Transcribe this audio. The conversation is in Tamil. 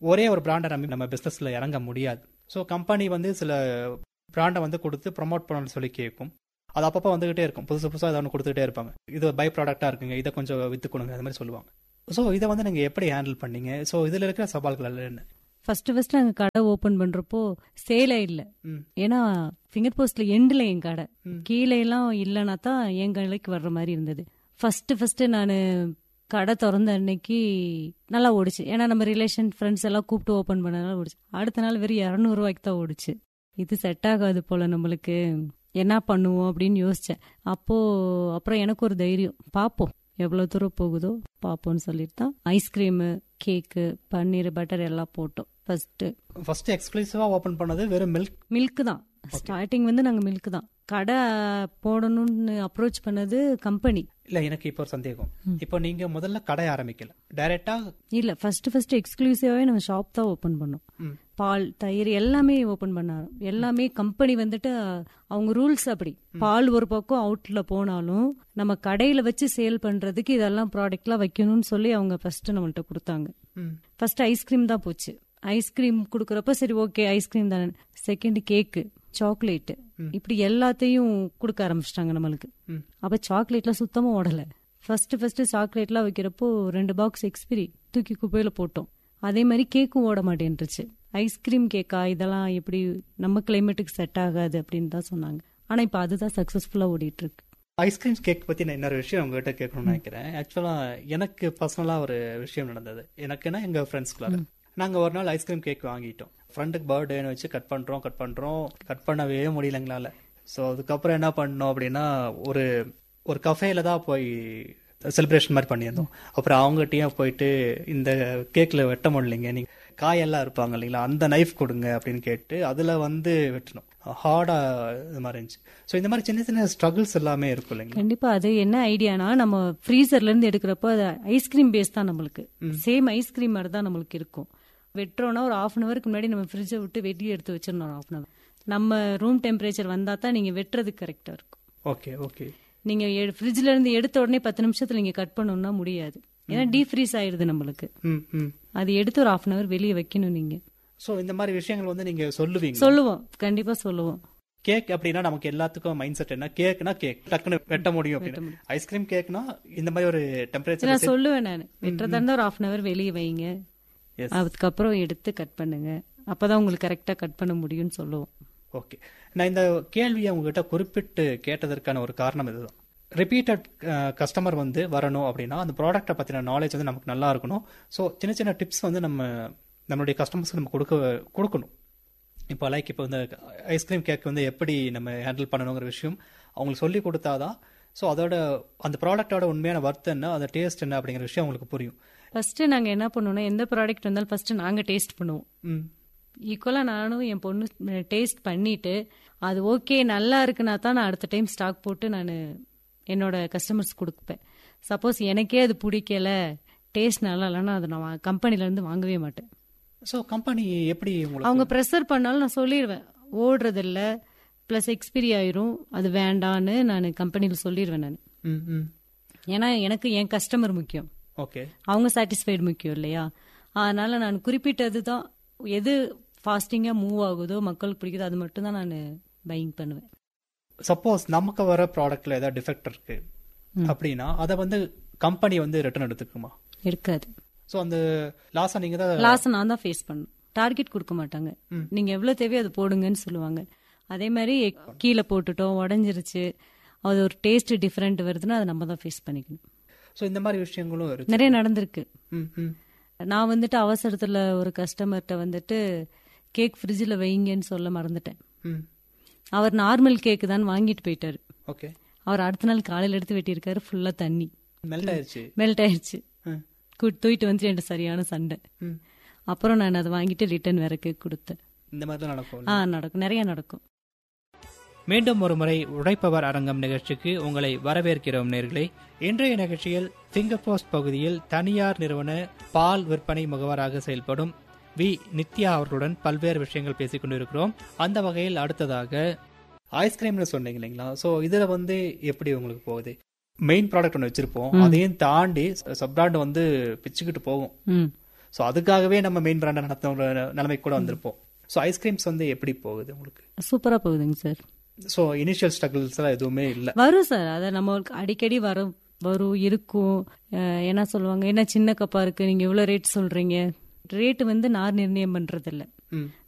ஒரே ஒரு பிராண்டை நம்பி நம்ம பிசினஸ்ல இறங்க முடியாது ஸோ கம்பெனி வந்து சில பிராண்டை வந்து கொடுத்து ப்ரொமோட் பண்ணணும்னு சொல்லி கேட்கும் அது அப்பப்போ வந்துகிட்டே இருக்கும் புதுசு புதுசாக ஏதாவது ஒன்று கொடுத்துட்டே இருப்பாங்க இது பை ப்ராடக்டாக இருக்குங்க இதை கொஞ்சம் வித்து கொடுங்க அந்த மாதிரி சொல்லுவாங்க ஸோ இதை வந்து நீங்கள் எப்படி ஹேண்டில் பண்ணீங்க ஸோ இதில் இருக்கிற சவால்கள் எல்லாம் என்ன ஃபர்ஸ்ட் ஃபர்ஸ்ட் நாங்க கடை ஓபன் பண்றப்போ சேலே இல்ல ம். ஏன்னா ஃபிங்கர் போஸ்ட்ல எண்ட்ல என் கடை ம். கீழே எல்லாம் இல்லைனா தான் என் கடைக்கு வர்ற மாதிரி இருந்தது ஃபர்ஸ்ட் ஃபர்ஸ்ட் நான் கடை திறந்த அன்னைக்கு நல்லா ஓடிச்சு ஏன்னா நம்ம ரிலேஷன் ஃப்ரெண்ட்ஸ் எல்லாம் கூப்பிட்டு ஓபன் பண்ணனால ஓடிச்சு அடுத்த நாள் வெறும் இரநூறுவாய்க்கு தான் ஓடிச்சு இது செட் ஆகாது போல நம்மளுக்கு என்ன பண்ணுவோம் அப்படின்னு யோசிச்சேன் அப்போ அப்புறம் எனக்கு ஒரு தைரியம் பார்ப்போம் எவ்வளோ தூரம் போகுதோ பார்ப்போம்னு சொல்லிட்டு தான் ஐஸ்கிரீமு கேக்கு பன்னீர் பட்டர் எல்லாம் போட்டோம் ஃபர்ஸ்ட் ஃபர்ஸ்ட் எக்ஸ்க்ளூசிவாக ஓப்பன் பண்ணது வெறும் மில்க் மில்க் தான் ஸ்டார்டிங் வந்து நாங்கள் மில்க் தான் கடை போடணும்னு அப்ரோச் பண்ணது கம்பெனி இல்லை எனக்கு இப்போ ஒரு சந்தேகம் இப்போ நீங்க முதல்ல கடை ஆரம்பிக்கல டைரக்டா இல்ல ஃபர்ஸ்ட் ஃபர்ஸ்ட் எக்ஸ்க்ளூசிவாவே நம்ம ஷாப் தான் ஓபன் பண்ணோம் ம். பால் தயிர் எல்லாமே ஓபன் பண்ணாரு எல்லாமே கம்பெனி வந்துட்டு அவங்க ரூல்ஸ் அப்படி பால் ஒரு பக்கம் அவுட்ல போனாலும் நம்ம கடையில வச்சு சேல் பண்றதுக்கு இதெல்லாம் ப்ராடக்ட்லாம் வைக்கணும்னு சொல்லி அவங்க ஃபர்ஸ்ட் நம்மள்ட்ட கொடுத்தாங்க ம். ஃபர்ஸ்ட் ஐஸ்கிரீம் தான் போச்சு ஐஸ்கிரீம் கொடுக்கறப்ப சரி ஓகே ஐஸ்கிரீம் தானே செகண்ட் கேக்கு சாக்லேட் இப்படி எல்லாத்தையும் கொடுக்க ஆரம்பிச்சிட்டாங்க நம்மளுக்கு ம். அப்ப சாக்லேட்லாம் சுத்தமா ஓடல ஃபர்ஸ்ட் ஃபர்ஸ்ட் சாக்லேட்லாம் வைக்கிறப்போ ரெண்டு பாக்ஸ் எக்ஸ்பிரி தூக்கி குப்பையில போட்டோம் அதே மாதிரி கேக்கும் ஓட மாட்டேன்ருச்சு ஐஸ்கிரீம் கேக்கா இதெல்லாம் எப்படி நம்ம கிளைமேட்டுக்கு செட் ஆகாது அப்படின்னு தான் சொன்னாங்க ஆனா இப்ப அதுதான் சக்சஸ்ஃபுல்லா ஓடிட்டு இருக்கு ஐஸ்கிரீம் கேக் பத்தி நான் இன்னொரு விஷயம் உங்ககிட்ட கேட்கணும்னு நினைக்கிறேன் ஆக்சுவலா எனக்கு பர்சனலா ஒரு விஷயம் நடந்தது எனக்குன்னா எங்க ஃப்ரெண்ட்ஸ்குள்ளார நாங்க ஒரு நாள் ஐஸ்கிரீம் கேக் வாங்கிட்டோம் ஃப்ரெண்டுக்கு பர்த்டேன்னு வச்சு கட் பண்றோம் கட் பண்றோம் கட் பண்ணவே முடியல எங்களால ஸோ அதுக்கப்புறம் என்ன பண்ணோம் அப்படின்னா ஒரு ஒரு கஃபேல தான் போய் செலிப்ரேஷன் மாதிரி பண்ணியிருந்தோம் அப்புறம் அவங்ககிட்டயும் போயிட்டு இந்த கேக்ல வெட்ட முடியலைங்க நீங்க காயெல்லாம் இருப்பாங்க இல்லைங்களா அந்த நைஃப் கொடுங்க அப்படின்னு கேட்டு அதுல வந்து வெட்டணும் ஹார்டா இது மாதிரி இருந்துச்சு ஸோ இந்த மாதிரி சின்ன சின்ன ஸ்ட்ரகிள்ஸ் எல்லாமே இருக்கும் இல்லைங்களா கண்டிப்பா அது என்ன ஐடியானா நம்ம ஃப்ரீசர்ல இருந்து எடுக்கிறப்போ அது ஐஸ்கிரீம் பேஸ் தான் நம்மளுக்கு சேம் ஐஸ்கிரீம் மாதிரி தான் நம்மளுக்கு இருக்கும் வெட்டுறோம்னா ஒரு ஆஃப் அன் அவருக்கு முன்னாடி நம்ம ஃப்ரிட்ஜை விட்டு வெளியே எடுத்து வச்சிடணும் ஆஃப் அன் அவர் நம்ம ரூம் டெம்பரேச்சர் வந்தா தான் நீங்க வெட்டுறதுக்கு கரெக்டா இருக்கும் ஓகே ஓகே நீங்க ஃப்ரிட்ஜ்ல இருந்து எடுத்த உடனே பத்து நிமிஷத்துல நீங்க கட் பண்ணணும்னா முடியாது ஏன்னா டீப் ஃப்ரீஸ் ஆயிருது நம்மளுக்கு ம் ம் அது எடுத்து ஒரு ஆஃப் அன் அவர் வெளியே வைக்கணும் நீங்க ஸோ இந்த மாதிரி விஷயங்கள் வந்து நீங்க சொல்லுவீங்க சொல்லுவோம் கண்டிப்பா சொல்லுவோம் கேக் அப்படின்னா நமக்கு எல்லாத்துக்கும் மைண்ட் செட் என்ன கேக்னா கேக் டக்குன்னு வெட்ட முடியும் அப்படின்னு ஐஸ்கிரீம் கேக்னா இந்த மாதிரி ஒரு டெம்பரேச்சர் நான் சொல்லுவேன் நான் வெட்டுறதா இருந்தா ஒரு ஆஃப் அன் அவர் வெளியே வைங்க Yes. அதுக்கப்புறம் எடுத்து கட் பண்ணுங்க அப்பதான் உங்களுக்கு கரெக்டா கட் பண்ண முடியும்னு சொல்லுவோம் ஓகே நான் இந்த கேள்வியை உங்ககிட்ட குறிப்பிட்டு கேட்டதற்கான ஒரு காரணம் இதுதான் ரிப்பீட்டட் கஸ்டமர் வந்து வரணும் அப்படின்னா அந்த ப்ராடக்ட்டை பற்றின நாலேஜ் வந்து நமக்கு நல்லா இருக்கணும் ஸோ சின்ன சின்ன டிப்ஸ் வந்து நம்ம நம்மளுடைய கஸ்டமர்ஸ்க்கு நம்ம கொடுக்க கொடுக்கணும் இப்போ லைக் இப்போ இந்த ஐஸ்கிரீம் கேக் வந்து எப்படி நம்ம ஹேண்டில் பண்ணணுங்கிற விஷயம் அவங்களுக்கு சொல்லி கொடுத்தாதான் ஸோ அதோட அந்த ப்ராடக்ட்டோட உண்மையான ஒர்த் என்ன அந்த டேஸ்ட் என்ன அப்படிங்கிற விஷயம் அவங்களுக்கு புரியும் ஃபர்ஸ்ட் நாங்க என்ன பண்ணுவோம்னா எந்த ப்ராடக்ட் வந்தாலும் ஃபர்ஸ்ட் நாங்க டேஸ்ட் பண்ணுவோம் ம் ஈக்குவலா நானும் என் பொண்ணு டேஸ்ட் பண்ணிட்டு அது ஓகே நல்லா இருக்குன்னா தான் நான் அடுத்த டைம் ஸ்டாக் போட்டு நான் என்னோட கஸ்டமர்ஸ் கொடுப்பேன் சப்போஸ் எனக்கே அது பிடிக்கல டேஸ்ட் நல்லா இல்லைன்னா அதை நான் கம்பெனில இருந்து வாங்கவே மாட்டேன் ஸோ கம்பெனி எப்படி உங்களுக்கு அவங்க ப்ரெஷர் பண்ணாலும் நான் சொல்லிடுவேன் ஓடுறதில்ல ப்ளஸ் எக்ஸ்பிரி ஆயிரும் அது வேண்டான்னு நான் கம்பெனியில் சொல்லிடுவேன் நான் ம் ம் ஏன்னா எனக்கு என் கஸ்டமர் முக்கியம் ஓகே அவங்க சாட்டிஸ்ஃபைடு முக்கியம் இல்லையா அதனால நான் குறிப்பிட்டது தான் எது ஃபாஸ்டிங்காக மூவ் ஆகுதோ மக்களுக்கு பிடிக்குதோ அது மட்டும் தான் நான் பையிங் பண்ணுவேன் சப்போஸ் நமக்கு வர ப்ராடக்ட்ல ஏதாவது டிஃபெக்ட் இருக்கு அப்படின்னா அதை வந்து கம்பெனி வந்து ரிட்டர்ன் எடுத்துக்குமா எடுக்காது ஸோ அந்த லாஸை நீங்க தான் லாஸ் நான் தான் ஃபேஸ் பண்ணணும் டார்கெட் கொடுக்க மாட்டாங்க நீங்க எவ்வளவு தேவையோ அது போடுங்கன்னு சொல்லுவாங்க அதே மாதிரி கீழே போட்டுட்டோம் உடஞ்சிருச்சு அது ஒரு டேஸ்ட் டிஃப்ரெண்ட் வருதுன்னா அதை நம்ம தான் ஃபேஸ் பண்ணிக்கணும் ஸோ இந்த மாதிரி விஷயங்களும் இருக்கு நிறைய நடந்திருக்கு ம் ம் நான் வந்துட்டு அவசரத்துல ஒரு கஸ்டமர்கிட்ட வந்துட்டு கேக் ஃப்ரிட்ஜில் வைங்கன்னு சொல்ல மறந்துட்டேன் ம் அவர் நார்மல் கேக்கு தான் வாங்கிட்டு போயிட்டாரு ஓகே அவர் அடுத்த நாள் காலையில எடுத்து வெட்டியிருக்காரு ஃபுல்லா தண்ணி மெல்ட் ஆயிடுச்சு மெல்ட் ஆயிடுச்சு ம் கூ- தூக்கிட்டு வந்து என்கிட்ட சரியான சண்டை ம் அப்புறம் நான் அதை வாங்கிட்டு ரிட்டர்ன் வேற கேக் கொடுத்தேன் இந்த மாதிரி தான் நடக்கும் ஆ நடக்கும் நிறைய நடக்கும் மீண்டும் ஒரு முறை உழைப்பவர் அரங்கம் நிகழ்ச்சிக்கு உங்களை வரவேற்கிறோம் நேர்களே இன்றைய நிகழ்ச்சியில் ஃபிங்கர் போஸ்ட் பகுதியில் தனியார் நிறுவன பால் விற்பனை முகவராக செயல்படும் வி நித்யா அவர்களுடன் பல்வேறு விஷயங்கள் பேசிக் கொண்டிருக்கிறோம் அந்த வகையில் அடுத்ததாக ஐஸ்கிரீம்னு சொன்னீங்க இல்லைங்களா ஸோ இதுல வந்து எப்படி உங்களுக்கு போகுது மெயின் ப்ராடக்ட் ஒன்று வச்சிருப்போம் அதையும் தாண்டி சப் பிராண்ட் வந்து பிச்சுக்கிட்டு போகும் ம் ஸோ அதுக்காகவே நம்ம மெயின் பிராண்டை நடத்துற நிலைமைக்கு கூட வந்திருப்போம் ஸோ ஐஸ்கிரீம்ஸ் வந்து எப்படி போகுது உங்களுக்கு சூப்பரா போகுதுங்க சார் ஸோ இனிஷியல் ஸ்ட்ரகிள்ஸ் எல்லாம் எதுவுமே இல்லை வரும் சார் அதை நம்மளுக்கு அடிக்கடி வரும் வரும் இருக்கும் அஹ் என்ன சொல்லுவாங்க என்ன சின்ன கப்பா இருக்கு நீங்க இவ்வளவு ரேட் சொல்றீங்க ரேட் வந்து நான் நிர்ணயம் பண்றது இல்ல ம்